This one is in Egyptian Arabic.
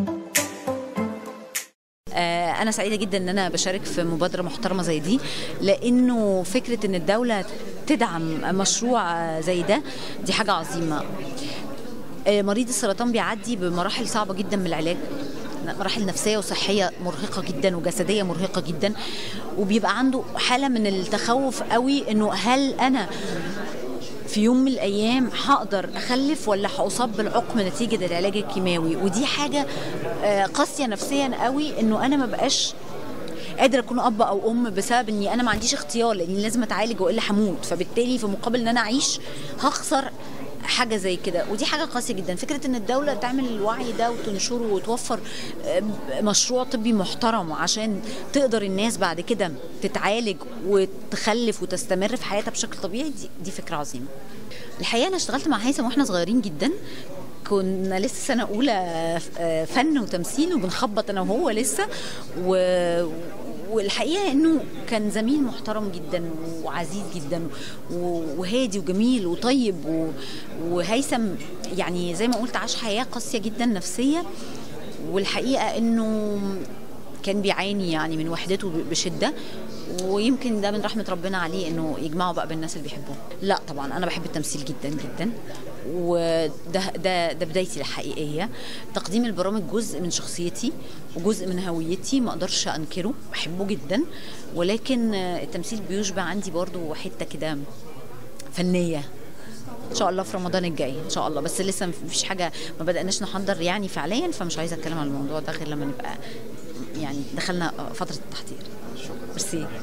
انا سعيده جدا ان انا بشارك في مبادره محترمه زي دي لانه فكره ان الدوله تدعم مشروع زي ده دي حاجه عظيمه مريض السرطان بيعدي بمراحل صعبه جدا من العلاج مراحل نفسيه وصحيه مرهقه جدا وجسديه مرهقه جدا وبيبقى عنده حاله من التخوف قوي انه هل انا في يوم من الايام هقدر اخلف ولا هاصاب بالعقم نتيجه العلاج الكيماوي ودي حاجه قاسيه نفسيا قوي انه انا ما بقاش قادر اكون اب او ام بسبب اني انا ما عنديش اختيار لاني لازم اتعالج والا هموت فبالتالي في مقابل ان انا اعيش هخسر حاجه زي كده ودي حاجه قاسيه جدا فكره ان الدوله تعمل الوعي ده وتنشره وتوفر مشروع طبي محترم عشان تقدر الناس بعد كده تتعالج وتخلف وتستمر في حياتها بشكل طبيعي دي, دي فكره عظيمه الحقيقه انا اشتغلت مع هيثم واحنا صغيرين جدا كنا لسه سنه اولى فن وتمثيل وبنخبط انا وهو لسه و والحقيقه انه كان زميل محترم جدا وعزيز جدا وهادي وجميل وطيب وهيثم يعني زي ما قلت عاش حياه قاسيه جدا نفسيه والحقيقه انه كان بيعاني يعني من وحدته بشده ويمكن ده من رحمه ربنا عليه انه يجمعه بقى بالناس اللي بيحبوه لا طبعا انا بحب التمثيل جدا جدا وده ده ده بدايتي الحقيقيه تقديم البرامج جزء من شخصيتي وجزء من هويتي ما اقدرش انكره بحبه جدا ولكن التمثيل بيشبع عندي برضو حته كده فنيه ان شاء الله في رمضان الجاي ان شاء الله بس لسه مفيش حاجه ما بداناش نحضر يعني فعليا فمش عايزه اتكلم عن الموضوع ده غير لما نبقى يعني دخلنا فتره التحضير شكرا ميرسي